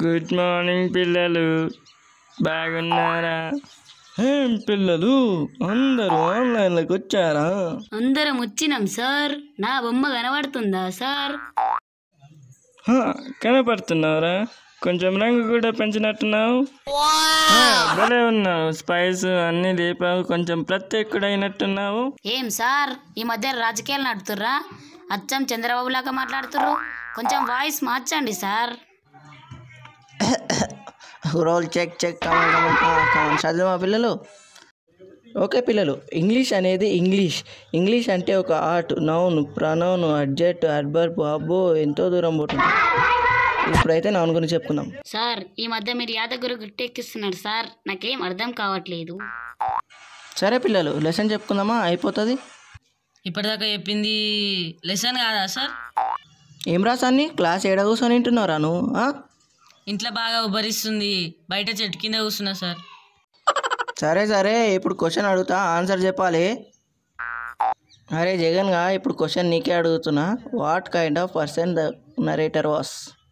Good morning పిల్లలు బాగున్నారా ఏం పిల్లలు అందరూ ఆన్లైన్లోకి వచ్చారా అందరం వచ్చినాం సార్ నా బొమ్మ కనబడుతుందా సార్ హా, కనపడుతున్నావురా కొంచెం రంగు కూడా పెంచినట్టున్నావు హా, భలే ఉన్నావు స్పైస్ అన్ని లేపావు కొంచెం ప్రత్యేకుడైనట్టున్నావు ఏం సార్ ఈ మధ్య రాజకీయాలు నడుతుర్రా అచ్చం చంద్రబాబు లాగా మాట్లాడుతుర్రు కొంచెం వాయిస్ మార్చండి sir role check check come on come on come on చదివా పిల్లలు ఓకే పిల్లలు ఇంగ్లీష్ అనేది ఇంగ్లీష్ ఇంగ్లీష్ అంటే ఒక art noun pronoun adjective adverb అబ్బో ఎంతో దూరం పోతుంది ఇప్పుడైతే నౌన్ గురించి చెప్పుకుందాం సార్ ఈ మధ్య మీరు యాదగిరి గుట్టెక్కిస్తున్నారు సార్ నాకేం అర్థం కావట్లేదు సరే పిల్లలు లెసన్ చెప్పుకుందామా అయిపోతుంది ఇప్పటిదాకా చెప్పింది లెసన్ కాదా సార్ ఏం రాసాన్ని క్లాస్ ఏడ కూర్చొని వింటున్నారా నువ్వు ఆ? ఇంట్లో బాగా ఉబ్బరిస్తుంది బయట చెట్టు కింద కూర్చున్నా సార్ సరే సరే ఇప్పుడు క్వశ్చన్ అడుగుతా ఆన్సర్ చెప్పాలి అరే జగన్గా ఇప్పుడు క్వశ్చన్ నీకే అడుగుతున్నా what kind of person the narrator was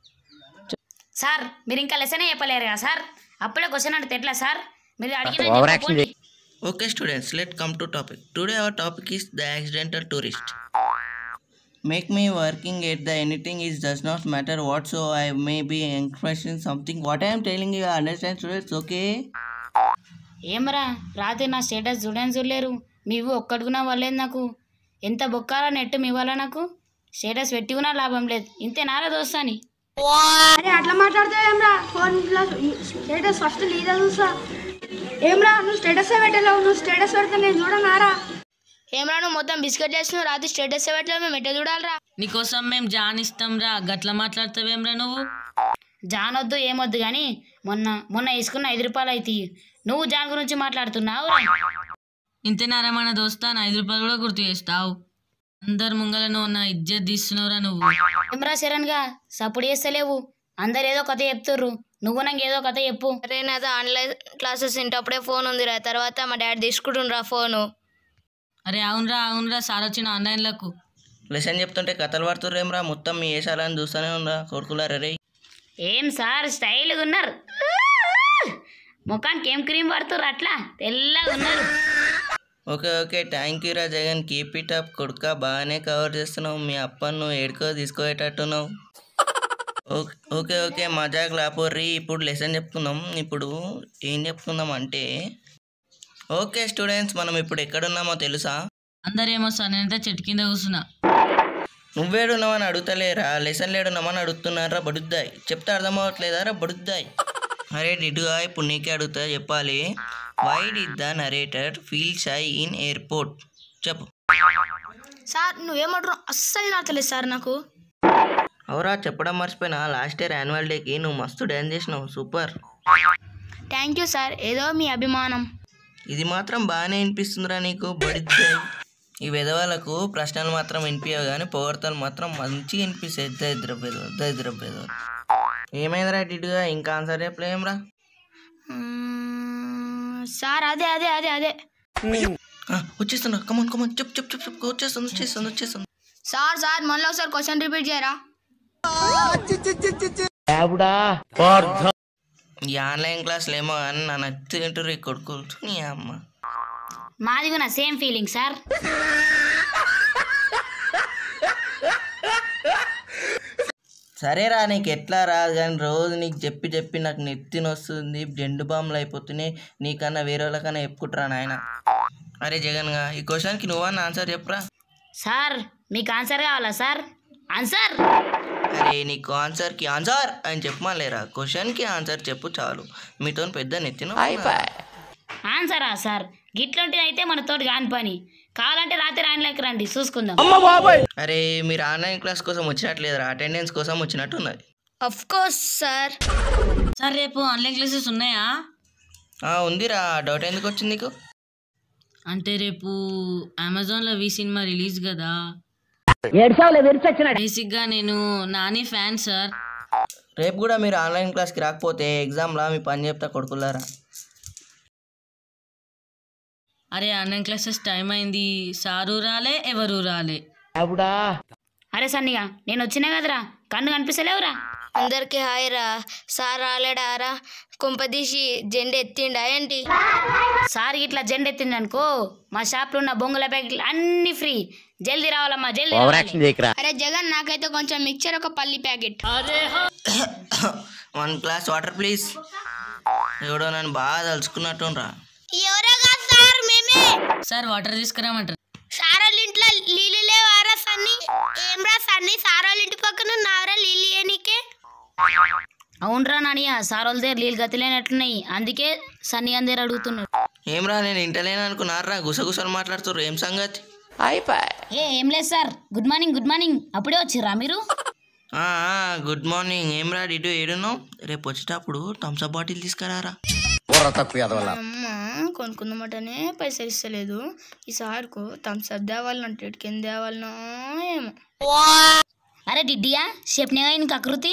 sir మీరు ఇంకా లెసనే చెప్పలేరు కదా సార్ అప్పుడే క్వశ్చన్ అడిగితే ఎట్లా సార్ మీరు అడిగిన okay students let come to topic today our topic is the accidental tourist make me working at the anything is does not matter what so I may be expressing something what I'm telling you understand students okay ఏమరా రాత్రి నా status చూడని చూడలేరు మీవు ఒక్కడుగునా వాళ్ళేది నాకు ఎంత బొక్కారా net మీ వల్ల నాకు status పెట్టుకున్నా లాభం లేదు ఇంతే నారా దోస్తాని అరే అట్లా మాట్లాడితే ఏమ్రా ఫోన్ స్టేటస్ ఫస్ట్ నీదే చూసా ఏమ్రా నువ్వు స్టేటస్ పెట్టలేవు నువ్వు స్టేటస్ పెడితే నేను చూడనారా ఏమరా నువ్వు మొత్తం బిస్కెట్ చేస్తున్నావు రాత్రి స్టేటస్ పెట్టలేదు మేము ఎట్లా చూడాలరా నీకోసం మేము జాన్ ఇస్తాం రా గట్ల మాట్లాడతావేమ్రా నువ్వు జానొద్దు ఏమొద్దు కానీ మొన్న మొన్న వేసుకున్న ఐదు రూపాయలు అయితే నువ్వు జాన్ గురించి మాట్లాడుతున్నావు ఇంతేనారా మన దోస్తాను ఐదు రూపాయలు కూడా గుర్తు చేస్తావు అందరు ముంగల నువ్వు నా ఇజ్జత్ తీస్తున్నావురా నువ్వు ఏమరా శరణ్గా సపోర్ట్ చేస్తలేవు అందరు ఏదో కథ చెప్తుర్రు నువ్వు నాకు ఏదో కథ చెప్పు అరే నాది ఆన్లైన్ క్లాసెస్ ఇంటప్పుడే ఫోన్ ఉందిరా తర్వాత మా డాడీ తీసుకుంటుండ్రా ఫోను అరే అవునరా అవునరా సార్ వచ్చిన ఆన్లైన్లకు లెసన్ చెప్తుంటే కథలు పడుతుర్రేమ్రా మొత్తం మీ వేషాలని చూస్తూనే ఉన్నా కొడుకులారా రే ఏం సార్ స్టైల్గా ఉన్నారు ముఖానికి ఏం క్రీమ్ పడుతుర్రు అట్లా తెల్లగా ఉన్నారు ఓకే ఓకే థ్యాంక్ యూ రా జగన్ కీప్ ఇట్ అప్ కొడుక బాగానే కవర్ చేస్తున్నావు మీ అప్పని నువ్వు ఏడుకో తీసుకోయేటట్టున్నావు ఓకే ఓకే ఓకే మజాక్ లాపోర్రి ఇప్పుడు లెసన్ చెప్పుకుందాం ఇప్పుడు ఏం చెప్పుకుందాం అంటే ఓకే స్టూడెంట్స్ మనం ఇప్పుడు ఎక్కడున్నామో తెలుసా అందరేమో సార్ నేనైతే చెట్టు కింద కూర్చున్నా నువ్వేడున్నావని అడుగుతలేరా లెసన్ లేడున్నామని అడుగుతున్నారా బడుద్దాయి చెప్తే అర్థం అవ్వట్లేదా రా బడుద్దాయి అరే డిడ్గా ఇప్పుడు నీకే అడుగుతా చెప్పాలి why did the narrator feel shy in airport చెప్పు సార్ నువ్వేమంటారు అస్సలు నాతలేదు సార్ నాకు అవురా చెప్పడం మర్చిపోయినా లాస్ట్ ఇయర్ యాన్యువల్ డేకి నువ్వు మస్తు డ్యాన్స్ చేసినావు సూపర్ థ్యాంక్ యూ సార్ ఏదో మీ అభిమానం ఇది మాత్రం బాగానే వినిపిస్తుందిరా నీకు బడిద్దాయి ఈ విధవాళ్ళకు ప్రశ్నలు మాత్రం వినిపించవు కానీ పొగడతలు మాత్రం మంచిగా వినిపిస్తాయి దరిద్రపేద దరిద్రపేద ఏమైందిరా డిడ్గా ఇంకా ఆన్సర్ చెప్పలేమ్రా మ్మ్, సార్ అదే అదే అదే అదే వచ్చేస్తున్నా కమన్ కమన్ చెప్పు చెప్పు చెప్పు చెప్పు వచ్చేస్తుంది వచ్చేస్తుంది వచ్చేస్తుంది సార్ సార్ మళ్ళీ ఒకసారి క్వశ్చన్ రిపీట్ చేయరా ఈ ఆన్లైన్ క్లాసులు ఏమో కానీ నా నచ్చుకుంటారు ఈ కొడుకులు నీ అమ్మ మాది కూడా సేమ్ ఫీలింగ్ సార్ సరేరా నీకు ఎట్లా రాదు కానీ రోజు నీకు చెప్పి చెప్పి నాకు నెత్తిన వస్తుంది జెండు బాంబులు అయిపోతున్నాయి నీకన్నా వేరే వాళ్ళకన్నా చెప్పుకుంటారా నాయన అరే జగన్గా ఈ క్వశ్చన్కి నువ్వన్న ఆన్సర్ చెప్పురా సార్ మీకు ఆన్సర్ కావాలా సార్ ఆన్సర్ అరే నీకు ఆన్సర్కి ఆన్సర్ అని చెప్పమాలేరా క్వశ్చన్కి ఆన్సర్ చెప్పు చాలు మీతో పెద్ద నెత్తిన ఆన్సరా సార్ గిట్లాంటిది అయితే మన తోటి కాని పని కావాలంటే రాత్రి రానిలోకి రండి చూసుకుందాం అరే మీరు ఆన్లైన్ క్లాస్ కోసం వచ్చినట్లేదురా అటెండెన్స్ కోసం వచ్చినట్టు ఉన్నది అఫ్ కోర్స్ సార్ సార్ రేపు ఆన్లైన్ క్లాసెస్ ఉన్నాయా ఆ, ఉందిరా డౌట్ ఎందుకు వచ్చింది నీకు అంటే రేపు అమెజాన్లో వి సినిమా రిలీజ్ కదా బేసిక్గా నేను నాని ఫ్యాన్ సార్ రేపు కూడా మీరు ఆన్లైన్ క్లాస్కి రాకపోతే ఎగ్జామ్లా మీ పని చెప్తా కొడుకులారా అరే ఆన్లైన్ క్లాసెస్ టైం అయింది సారు రాలే ఎవరు రాలే అరే సన్నిగా నేను వచ్చినా కదరా కన్ను కనిపిస్తలేవురా అందరికి హాయ్ రా సార్ రాలేడారా కుంపదీసి జెండా ఎత్తిండా ఏంటి సార్ ఇట్లా జెండా ఎత్తింది అనుకో మా షాప్లో ఉన్న బొంగుల ప్యాకెట్లు అన్ని ఫ్రీ జల్దీ రావాలమ్మా జల్దీ రావాలి. అరే జగన్ నాకైతే కొంచెం మిక్చర్ ఒక పల్లి packet one glass water please ఎవడో నన్ను బాగా తలుచుకున్నట్టుండ్రా ఎవరోగా సార్ మేమే సార్ వాటర్ తీసుకురామంటారు సార్ వాళ్ళ ఇంట్లో నీళ్ళు లేవారా సన్ని ఏమ్రా సన్ని సార్ వాళ్ళ ఇంటి పక్కన ఉన్నారా నీళ్ళు ఏనికే అవునరా నానియ సార్ వాళ్ళ దగ్గర నీళ్ళు గతిలేనట్లున్నాయి అందుకే సన్నీ అందరు అడుగుతున్నారు ఏమ్రా నేను ఇంటలేను అనుకున్నారా గుసగుసలు మాట్లాడుతుర్రు ఏం సంగతి ఏ ఏం లేదు sir good morning good morning అప్పుడే వచ్చిర్రా మీరు ఆ, ఆ, గుడ్ మార్నింగ్ ఏమ్రా డిడు ఏడున్నావు రేపు వచ్చేటప్పుడు థమ్స్అప్ బాటిల్ తీసుకురారా అమ్మ కొనుక్కుందామటనే పైసలు ఇస్తలేదు ఈ సార్కు థమ్స్అప్ తేవాలంటే కింద తేవాలనో ఏమో అరే డిడ్డియా చెప్పినగా ఇంక ఆకృతి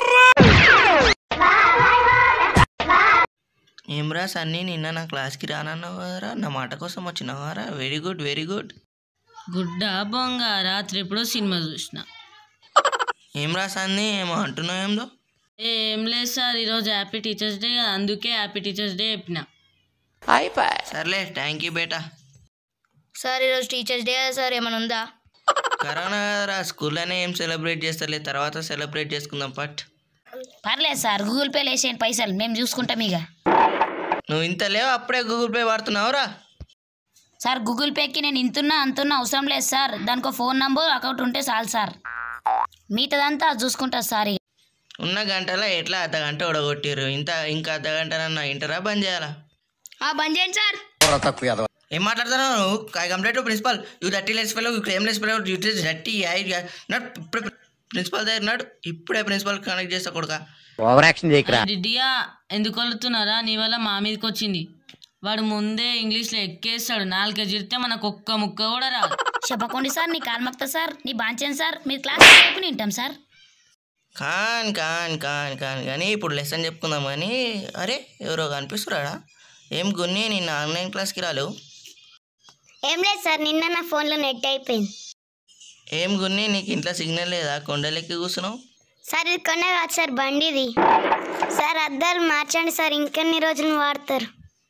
ఏమ్రా సన్నీ నిన్న నా క్లాస్కి రానన్నావు కదరా నా మాట కోసం వచ్చినావారా వెరీ గుడ్ వెరీ గుడ్ గుడ్డ బొంగ రాత్రి ఎప్పుడో సినిమా చూసిన ఏమ్రా సన్నీ ఏమో అంటున్నావు ఏందో ఏం లేదు సార్ ఈరోజు హ్యాపీ టీచర్స్ డే కదా అందుకే హ్యాపీ టీచర్స్ డే చెప్పిన సర్లే థ్యాంక్ యూ బేటా సార్ ఈరోజు టీచర్స్ డే కదా సార్ ఏమైనా ఉందా కరోనా కదరా స్కూల్లోనే ఏం సెలబ్రేట్ చేస్తలే తర్వాత సెలబ్రేట్ చేసుకుందాం పట్ పర్లేదు సార్ గూగుల్ పేలో వేసేయండి పైసలు మేము చూసుకుంటాం ఇక నువ్వు ఇంత లేవు అప్పుడే గూగుల్ పే వాడుతున్నావురా సార్ గూగుల్ పేకి నేను ఇంతున్నా అంతున్నా అవసరం లేదు సార్ దానికి ఒక ఫోన్ నంబర్ అకౌంట్ ఉంటే చాలు సార్ మిగతాదంతా చూసుకుంటా సార్ ఇక ఉన్న గంటలో ఎట్లా అర్ధ గంట ఉడగొట్టిర్రు ఇంత ఇంకా అర్ధ గంటనన్నా ఇంటరా బంద్ చేయాలా ఆ బంద్ చేయండి సార్ ఏం మాట్లాడుతున్నావు నువ్వు I complaint principal you thirty less fellow you claim less fellow you tees thirty I not principal దగ్గర నాడు ఇప్పుడే ప్రిన్సిపల్ కనెక్ట్ చేస్తా కొడుక డిడ్డియా ఎందుకు వలుతున్నారా నీ వల్ల మా మీదకి వచ్చింది వాడు ముందే ఇంగ్లీష్లో ఎక్కేస్తాడు నాలుగే జిరితే మనకు ఒక్క ముక్క కూడా రాదు చెప్పకండి సార్ నీ కాల్మక్త సార్ నీ బాంచాను సార్ మీరు క్లాస్ చెప్పి వింటాం సార్ కాన్ కాన్ కాన్ కాన్ కానీ ఇప్పుడు లెసన్ చెప్పుకుందాం కానీ అరే ఎవరో కనిపిస్తున్నాడా ఏం గున్ని నిన్న ఆన్లైన్ క్లాస్కి రాలేవు ఏం లేదు సార్ నిన్న నా ఫోన్లో నెట్ అయిపోయింది ఏం గున్ని నీకు ఇంట్లో సిగ్నల్ లేదా కొండలెక్కి కూర్చున్నావు సార్ ఇది కొనే కాదు సార్ బండిది సార్ అద్దాలు మార్చండి సార్ ఇంకెన్ని రోజులు వాడతారు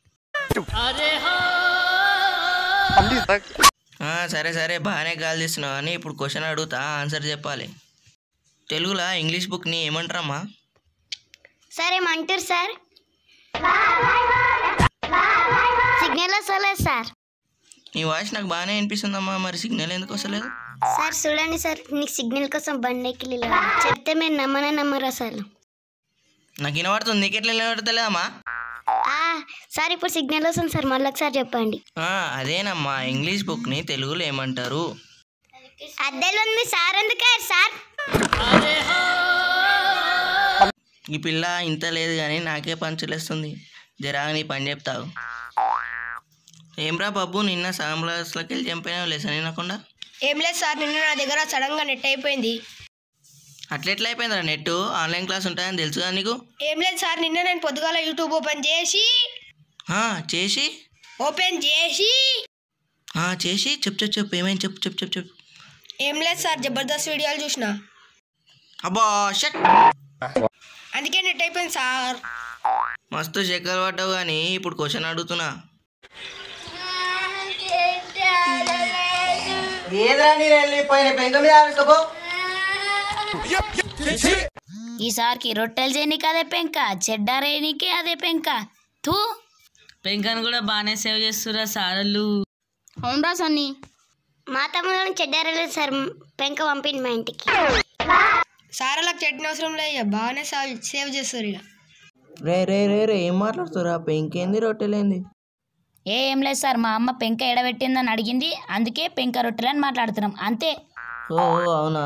ఆ, సరే సరే బాగానే గాలి తీస్తున్నావు కానీ ఇప్పుడు క్వశ్చన్ అడుగుతా ఆన్సర్ చెప్పాలి తెలుగులో ఇంగ్లీష్ బుక్ని ఏమంటారమ్మా సార్ ఏమంటారు సార్ సిగ్నల్ వస్తలేదు సార్ నీ వాయిస్ నాకు బాగానే వినిపిస్తుందమ్మా మరి సిగ్నల్ ఎందుకు వస్తలేదు సార్ చూడండి సార్ నీకు సిగ్నల్ కోసం బండి ఎక్కి నిలబడి. చెప్తే మీరు నమ్మనే నమ్మరు అసలు నాకు వినబడుతుంది నీకు ఎట్లా వినబడతలేదమ్మా ఆ, సార్ ఇప్పుడు సిగ్నల్ వస్తుంది సార్ మళ్ళీ ఒకసారి చెప్పండి ఆ, అదేనమ్మా ఇంగ్లీష్ బుక్ని తెలుగులో ఏమంటారు అద్దెలు ఉంది సార్ ఎందుకే సార్ ఈ పిల్ల ఇంత లేదు కానీ నాకే పంచలేస్తుంది జరా నీ పని చెప్తావు ఏమ్రా బాబు నిన్న సగం క్లాస్లోకి వెళ్ళి చంపావు లెసన్ వినకుండా ఏం లేదు సార్ నిన్న నా దగ్గర సడన్ గా నెట్ అయిపోయింది అట్లెట్లా అయిపోయిందిరా నెట్ ఆన్లైన్ క్లాస్ ఉంటాయని తెలుసు కదా నీకు ఏం లేదు సార్ నిన్న నేను పొద్దుగాల యూట్యూబ్ ఓపెన్ చేసి ఆ, చేసి ఓపెన్ చేసి ఆ, చేసి చెప్పు చెప్పు చెప్పు ఏమైంది చెప్పు చెప్పు చెప్పు చెప్పు ఏం లేదు సార్ జబర్దస్త్ వీడియోలు చూసిన అబ్బా షట్ అందుకే నెట్ అయిపోయింది సార్ మస్తు చెక్కలు పడ్డావు కానీ ఇప్పుడు క్వశ్చన్ అడుగుతున్నా ఈసారికి రొట్టెలు చేయనీకి అదే పెంక చెడ్డారేయనీకి అదే పెంక తూ పెంకను కూడా బాగానే సేవ్ చేస్తురా సార్లు అవునరా సన్ని మా తమ్ముడు చెడ్డారలేదు సార్ పెంక పంపింది మా ఇంటికి సారాలకు చట్నీ అవసరం లేదు బాగానే సేవ్ చేస్తారు ఇక రే రే రే రే ఏం మాట్లాడుతురా పెంకేంది రొట్టెలేంది ఏ ఏం లేదు సార్ మా అమ్మ పెంక ఎడబెట్టిందని అడిగింది అందుకే పెంక రొట్టెలని మాట్లాడుతున్నాం అంతే ఓ ఓ, అవునా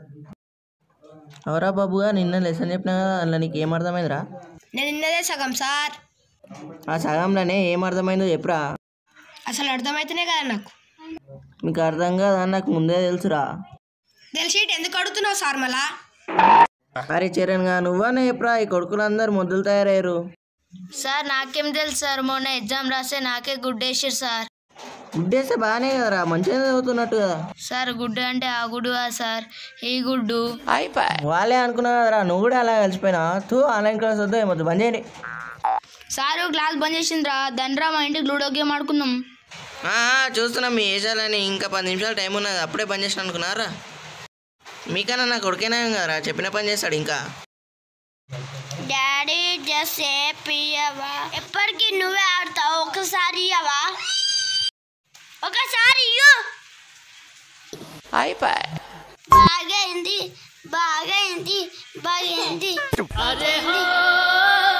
అవరా బాబుగా నిన్న లెసన్ చెప్పినా కదా అందులో నీకు ఏం అర్థమైందిరా నేను నిన్నదే సగం సార్ ఆ సగంలోనే ఏం అర్థమైందో చెప్పురా అసలు అర్థమైతేనే కదా నాకు మీకు అర్థం కాదా నాకు ముందే తెలుసురా తెలిసి ఎందుకు అడుగుతున్నావు సార్ మళ్ళా అరే చరణ్ గా నువ్వనే చెప్పురా ఈ కొడుకులందరూ మొద్దులు తయారయ్యారు సార్ నాకేం తెలుసు సార్ మొన్న ఎగ్జామ్ రాస్తే నాకే గుడ్ వేసారు సార్ గుడ్డేస్తే బాగానే కదరా మంచిగా చదువుతున్నట్టు కదా సార్ గుడ్డు అంటే ఆ గుడ్డు కాదు సార్ ఈ గుడ్డు వాళ్ళే అనుకున్నావు కదరా నువ్వు కూడా అలా కలిసిపోయినా తూ ఆన్లైన్ క్లాస్ వద్దు ఏమొద్దు బంద్ చేయండి సారు క్లాస్ బంద్ చేసిండ్రా దండ్రా మా ఇంటికి లూడో గేమ్ ఆడుకుందాం ఆ, ఆ, చూస్తున్నాం మీ వేషాలని ఇంకా పది నిమిషాలు టైం ఉన్నది అప్పుడే పని చేసిన అనుకున్నారా మీకన్నా నా కొడుకేనా కదరా చెప్పిన పని చేస్తాడు ఇంకా డాడీ జస్ట్ ఇయ్యవా ఎప్పటికీ నువ్వే ఆడతావు ఒకసారి ఇయ్యవా ఒకసారి ఇయ్యు బాగైంది బాగైంది బాగైంది